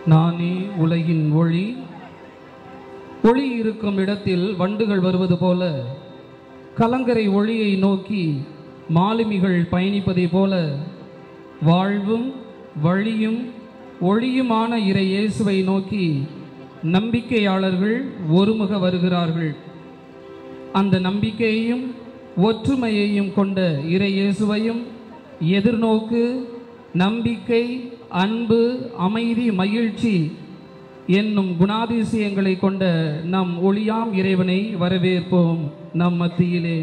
நானே உலகின் ஒளி ஒளி இருக்கும் இடத்தில் வண்டுகள் வருவது போல கலங்கரை ஒளியை நோக்கி மாலுமிகள் பயணிப்பதைப் போல வாழ்வும் வழியும் ஒளியுமான இறை இயேசுவை நோக்கி நம்பிக்கையாளர்கள் ஒருமுக வருகிறார்கள் அந்த நம்பிக்கையையும் ஒற்றுமையையும் கொண்ட இறை இயேசுவையும் எதிர்நோக்கு நம்பிக்கை அன்பு அமைதி மகிழ்ச்சி என்னும் குணாதிசயங்களை கொண்ட நம் ஒளியாம் இறைவனை வரவேற்போம் நம் மத்தியிலே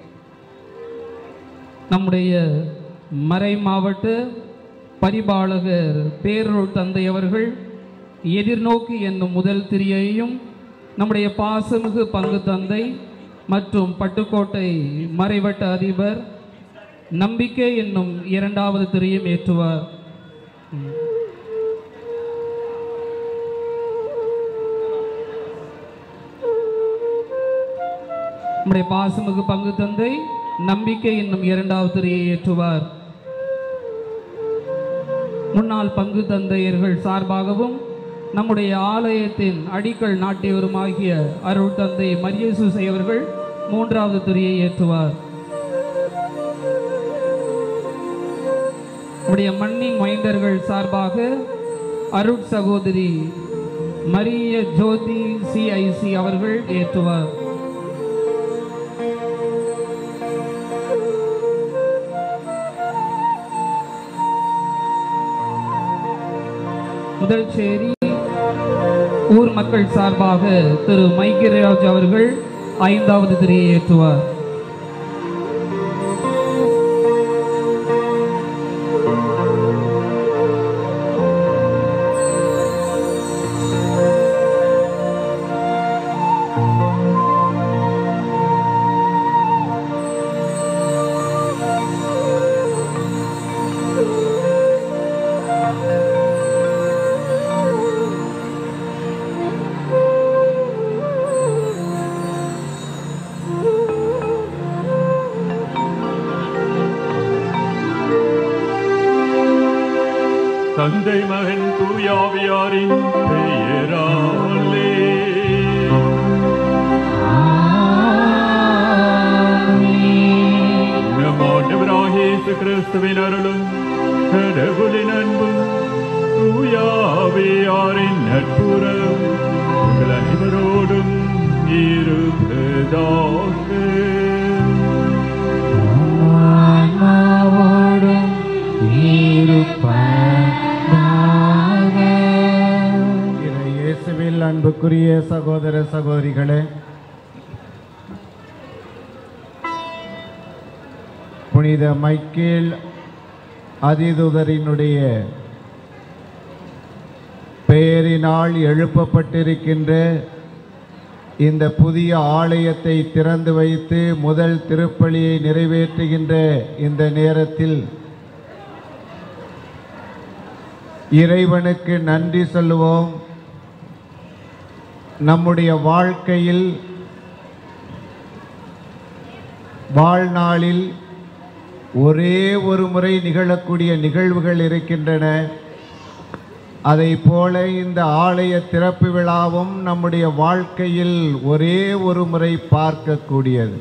நம்முடைய மறை மாவட்ட பரிபாலகர் பேரருள் தந்தை அவர்கள் எதிர்நோக்கி என்னும் முதல் திரியையும் நம்முடைய பாசமிகு பங்கு தந்தை மற்றும் பட்டுக்கோட்டை மறைவட்ட அதிபர் நம்பிக்கை என்னும் இரண்டாவது திரியும் ஏற்றுவார் நம்முடைய பாசமிகு பங்கு தந்தை நம்பிக்கை என்னும் இரண்டாவது திரையை ஏற்றுவார் முன்னாள் பங்கு தந்தையர்கள் சார்பாகவும் நம்முடைய ஆலயத்தின் அடிக்கல் நாட்டியவருமாகிய அருள் தந்தை மரியசூசை அவர்கள் மூன்றாவது திரையை ஏற்றுவார் நம்முடைய மண்ணின் மைந்தர்கள் சார்பாக அருட் சகோதரி மரிய ஜோதி சிஐசி அவர்கள் ஏற்றுவார் முதல் சேரி ஊர் மக்கள் சார்பாக திரு மைக்கிராஜ் அவர்கள் ஐந்தாவது திரியை ஏற்றுவார் தந்தை மகன் தூயாவியாரின் பெயராலே நம் ஆண்டவராகிய இயேசு கிறிஸ்துவின் அருளும் கடவுளின் அன்பும் தூயாவியாரின் நட்புறம் உங்கள் அனைவரோடும் இருப்பதாக ஆன்மாவோடும் இறை இயேசுவில் அன்புக்குரிய சகோதர சகோதரிகளே புனித மைக்கேல் அதிதுதரினுடைய பெயரினால் எழுப்பப்பட்டிருக்கின்ற இந்த புதிய ஆலயத்தை திறந்து வைத்து முதல் திருப்பலியை நிறைவேற்றுகின்ற இந்த நேரத்தில் இறைவனுக்கு நன்றி சொல்லுவோம் நம்முடைய வாழ்க்கையில் வாழ்நாளில் ஒரே ஒரு முறை நிகழக்கூடிய நிகழ்வுகள் இருக்கின்றன அதை போல இந்த ஆலய திறப்பு விழாவும் நம்முடைய வாழ்க்கையில் ஒரே ஒரு முறை பார்க்கக்கூடியது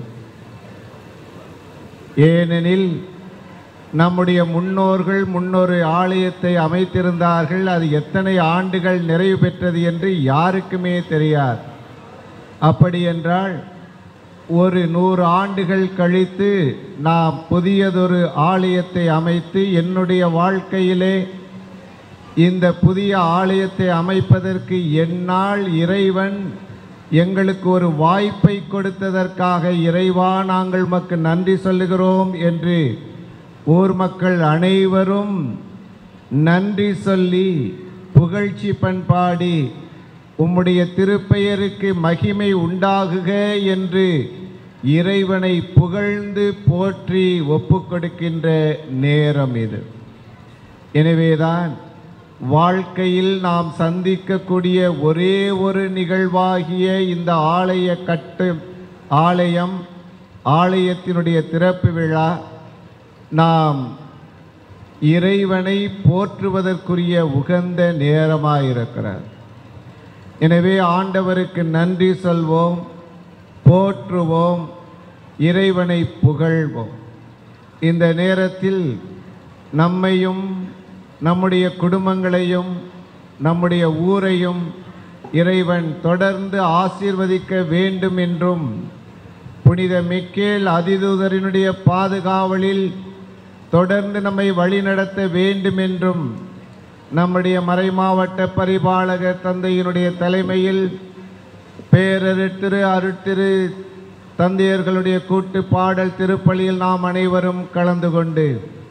ஏனெனில் நம்முடைய முன்னோர்கள் முன்னொரு ஆலயத்தை அமைத்திருந்தார்கள் அது எத்தனை ஆண்டுகள் நிறைவு பெற்றது என்று யாருக்குமே தெரியாது அப்படி என்றால் ஒரு நூறு ஆண்டுகள் கழித்து நாம் புதியதொரு ஆலயத்தை அமைத்து என்னுடைய வாழ்க்கையிலே இந்த புதிய ஆலயத்தை அமைப்பதற்கு என்னால் இறைவன் எங்களுக்கு ஒரு வாய்ப்பை கொடுத்ததற்காக இறைவா நாங்கள் மக்கு நன்றி சொல்லுகிறோம் என்று ஊர் மக்கள் அனைவரும் நன்றி சொல்லி புகழ்ச்சி பண்பாடி உம்முடைய திருப்பெயருக்கு மகிமை உண்டாகுக என்று இறைவனை புகழ்ந்து போற்றி ஒப்புக்கொடுக்கின்ற நேரம் இது எனவேதான் வாழ்க்கையில் நாம் சந்திக்கக்கூடிய ஒரே ஒரு நிகழ்வாகிய இந்த ஆலய கட்டு ஆலயம் ஆலயத்தினுடைய திறப்பு விழா நாம் இறைவனை போற்றுவதற்குரிய உகந்த நேரமாயிருக்கிறார் எனவே ஆண்டவருக்கு நன்றி சொல்வோம் போற்றுவோம் இறைவனை புகழ்வோம் இந்த நேரத்தில் நம்மையும் நம்முடைய குடும்பங்களையும் நம்முடைய ஊரையும் இறைவன் தொடர்ந்து ஆசீர்வதிக்க வேண்டும் என்றும் புனித மிக்கேல் அதிதூதரினுடைய பாதுகாவலில் தொடர்ந்து நம்மை வழிநடத்த வேண்டும் என்றும் நம்முடைய மறைமாவட்ட பரிபாலகர் தந்தையினுடைய தலைமையில் பேரரு திரு அருட்திரு தந்தையர்களுடைய கூட்டு பாடல் திருப்பலியில் நாம் அனைவரும் கலந்து கொண்டு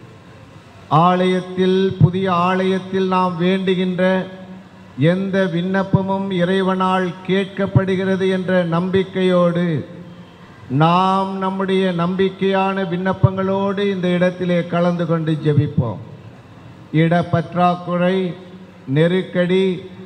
ஆலயத்தில் புதிய ஆலயத்தில் நாம் வேண்டுகின்ற எந்த விண்ணப்பமும் இறைவனால் கேட்கப்படுகிறது என்ற நம்பிக்கையோடு நாம் நம்முடைய நம்பிக்கையான விண்ணப்பங்களோடு இந்த இடத்திலே கலந்து கொண்டு ஜெபிப்போம் இடப்பற்றாக்குறை நெருக்கடி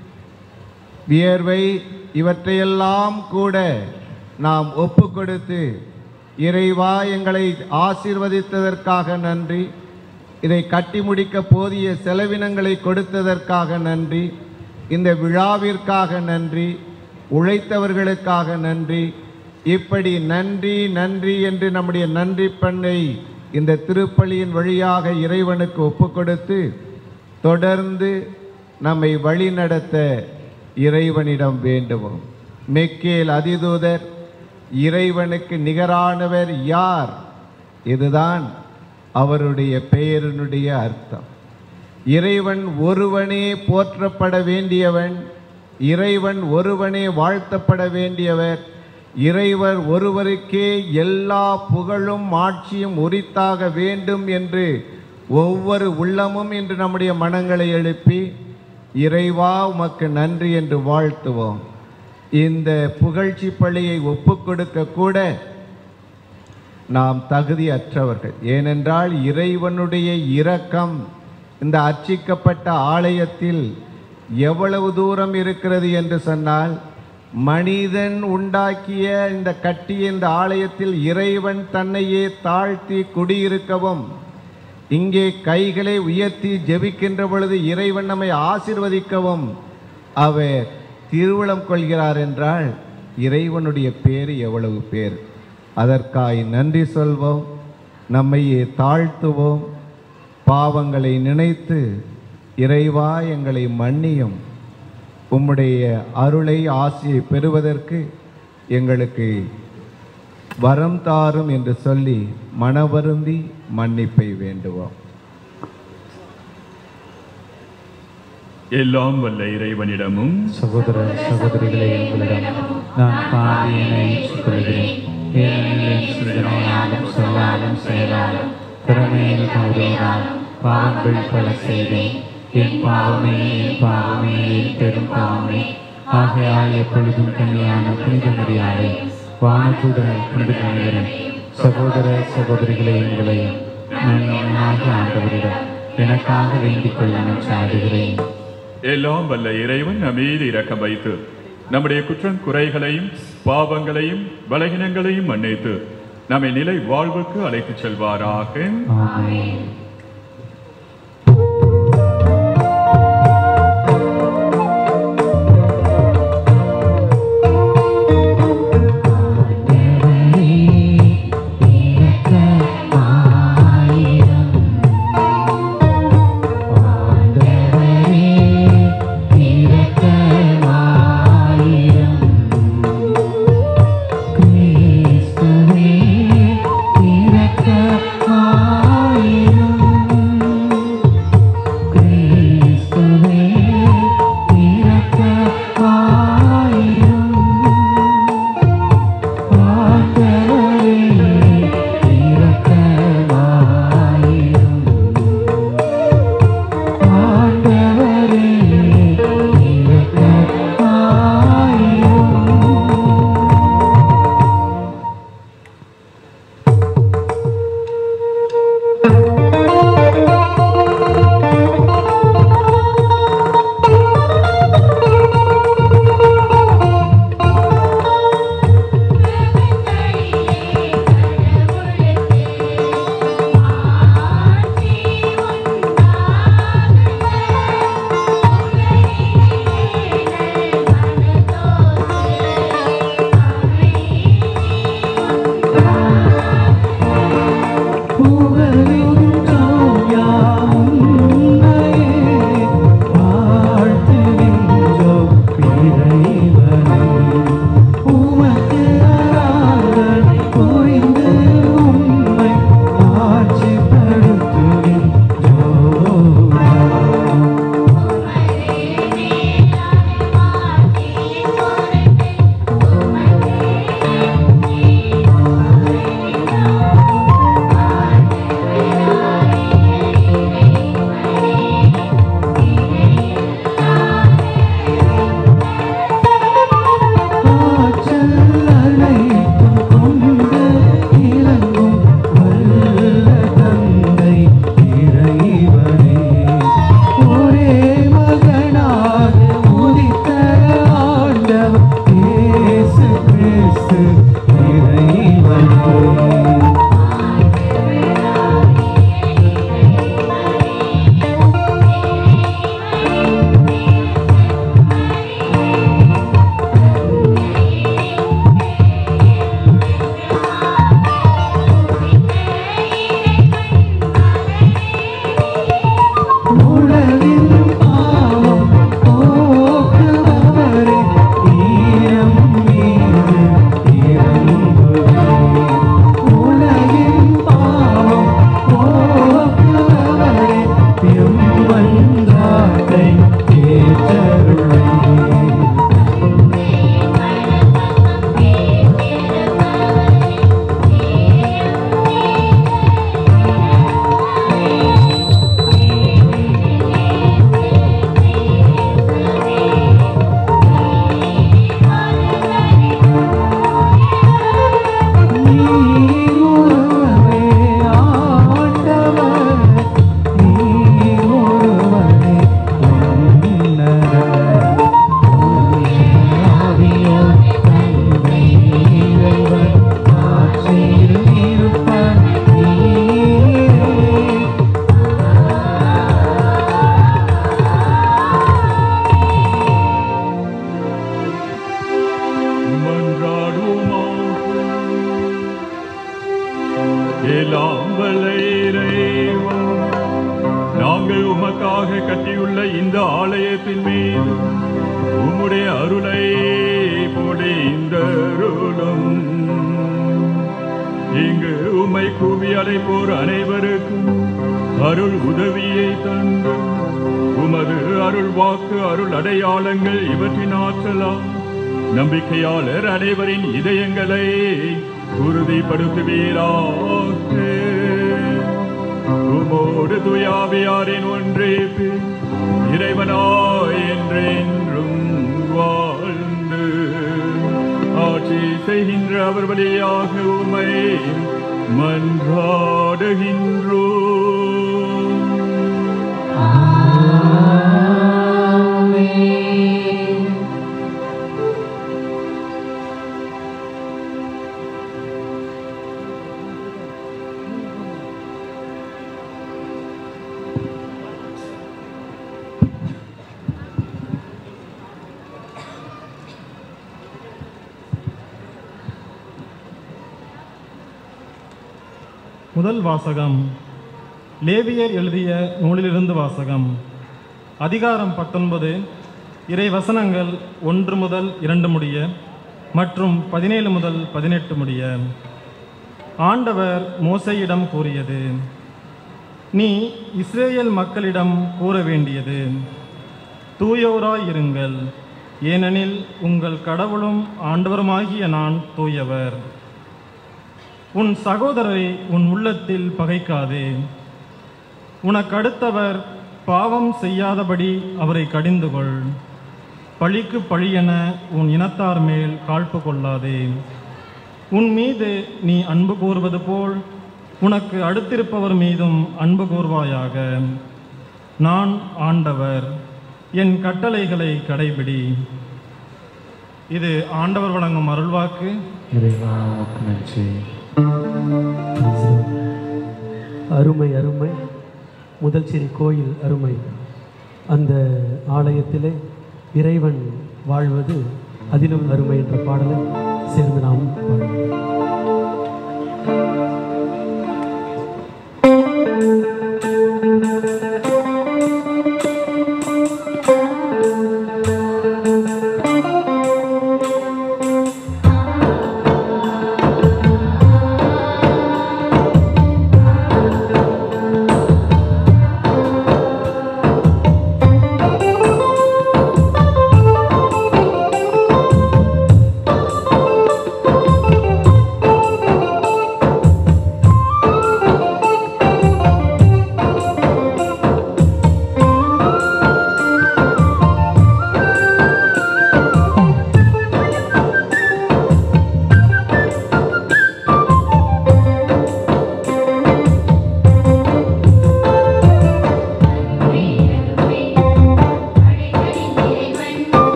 வியர்வை இவற்றையெல்லாம் கூட நாம் ஒப்பு கொடுத்து இறைவா எங்களை ஆசீர்வதித்ததற்காக நன்றி இதை கட்டி முடிக்க போதிய செலவினங்களை கொடுத்ததற்காக நன்றி இந்த விழாவிற்காக நன்றி உழைத்தவர்களுக்காக நன்றி இப்படி நன்றி நன்றி என்று நம்முடைய நன்றி பண்ணை இந்த திருப்பலியின் வழியாக இறைவனுக்கு ஒப்பு கொடுத்து தொடர்ந்து நம்மை வழிநடத்த இறைவனிடம் வேண்டுவோம் மெக்கேல் அதிதூதர் இறைவனுக்கு நிகரானவர் யார் இதுதான் அவருடைய பெயரினுடைய அர்த்தம் இறைவன் ஒருவனே போற்றப்பட வேண்டியவன் இறைவன் ஒருவனே வாழ்த்தப்பட வேண்டியவர் இறைவர் ஒருவருக்கே எல்லா புகழும் ஆட்சியும் உரித்தாக வேண்டும் என்று ஒவ்வொரு உள்ளமும் இன்று நம்முடைய மனங்களை எழுப்பி இறைவா உமக்கு நன்றி என்று வாழ்த்துவோம் இந்த புகழ்ச்சி பள்ளியை ஒப்புக்கொடுக்க கூட நாம் தகுதியற்றவர்கள் ஏனென்றால் இறைவனுடைய இரக்கம் இந்த அர்ச்சிக்கப்பட்ட ஆலயத்தில் எவ்வளவு தூரம் இருக்கிறது என்று சொன்னால் மனிதன் உண்டாக்கிய இந்த கட்டிய இந்த ஆலயத்தில் இறைவன் தன்னையே தாழ்த்தி குடியிருக்கவும் இங்கே கைகளை உயர்த்தி ஜெபிக்கின்ற பொழுது இறைவன் நம்மை ஆசிர்வதிக்கவும் அவர் திருவுளம் கொள்கிறார் என்றால் இறைவனுடைய பேர் எவ்வளவு பேர் அதற்காய் நன்றி சொல்வோம் நம்மையே தாழ்த்துவோம் பாவங்களை நினைத்து இறைவா எங்களை மன்னியும் உம்முடைய அருளை ஆசியை பெறுவதற்கு எங்களுக்கு வரம் தாரும் என்று சொல்லி மனவருந்தி மன்னிப்பை வேண்டுவோம் எல்லாம் வல்ல இறைவனிடமும் சகோதர சகோதரிகளே உங்களிடம் நான் பாவியனை ஏற்றுக்கொள்கிறேன் ஏனெனில் என் சிந்தனையாலும் சொல்லாலும் செயலாலும் திறமையில் தவறினாலும் பாவங்கள் பல செய்தேன் என் பாவமே என் பாவமே என் பெரும் பாவமே ஆகையால் எப்பொழுதும் கண்ணியான புனித முடியாது வானதூத புனித கணிதரன் சகோதர சகோதரிகளே உங்களையும் நான் உண்மையாக ஆண்டவரிடம் எனக்காக வேண்டிக் கொள்ள சாடுகிறேன் எல்லாம் வல்ல இறைவன் நம் மீது இரக்கம் வைத்து நம்முடைய குற்றம் குறைகளையும் பாவங்களையும் பலகீனங்களையும் மன்னித்து நம்மை நிலை வாழ்வுக்கு அழைத்துச் செல்வாராக ஆமென் கிறிஸ்துவே இரக்கமாயிரும் எங்களை ஏற்றருளே நீருவரே ஆண்டவர் நீருவரே உன்னதர் ஆவியோர் தந்தை இறைவன் ஆட்சியில் இருப்பார் நீரே மன்றாடுவோமாக எல்லாம் வல்ல இறைவா, நாங்கள் உமக்காக கட்டியுள்ள இந்த ஆலயத்தின் மீது உம்முடைய அருளை பொழிந்தருளும் இங்கு உம்மை கூவி அழைப்போர் அனைவருக்கும் அருள் உதவியை தந்து உமது அருள் வாக்கு அருள் அடையாளங்கள் இவற்றின் ஆற்றலாம் நம்பிக்கையாளர் அனைவரின் இதயங்களை உறுதிப்படுத்துவீராக உமோடு துயாவியாரின் ஒன்றே பின் இறைவனாய் என்றென்றும் வாழ்ந்து ஆட்சி செய்கின்ற அவர் வழியாக உமை மன்றாடுகின்றோ முதல் வாசகம் லேவியர் எழுதிய நூலிலிருந்து வாசகம் அதிகாரம் பத்தொன்பது இறை வசனங்கள் ஒன்று முதல் இரண்டு முடிய மற்றும் பதினேழு முதல் பதினெட்டு முடிய ஆண்டவர் மோசையிடம் கூறியது நீ இஸ்ரேல் மக்களிடம் கூற வேண்டியது தூயோராய் இருங்கள் ஏனெனில் உங்கள் கடவுளும் ஆண்டவருமாகிய நான் தூயவர் உன் சகோதரரை உன் உள்ளத்தில் பகைக்காதே உனக்கடுத்தவர் பாவம் செய்யாதபடி அவரை கடிந்து கொள் பழிக்கு பழியென உன் இனத்தார் மேல் காழ்ப்பு கொள்ளாதே உன் மீது நீ அன்பு கூறுவது போல் உனக்கு அடுத்திருப்பவர் மீதும் அன்பு கூர்வாயாக நான் ஆண்டவர் என் கட்டளைகளை கடைபிடி இது ஆண்டவர் வழங்கும் அருள்வாக்கு இறைவா உமக்கு நன்றி அருமை அருமை முதல் சிறி கோயில் அருமை அந்த ஆலயத்திலே இறைவன் வாழ்வது அதிலும் அருமை என்ற பாடலை சேர்ந்து நாம் பாடுவோம்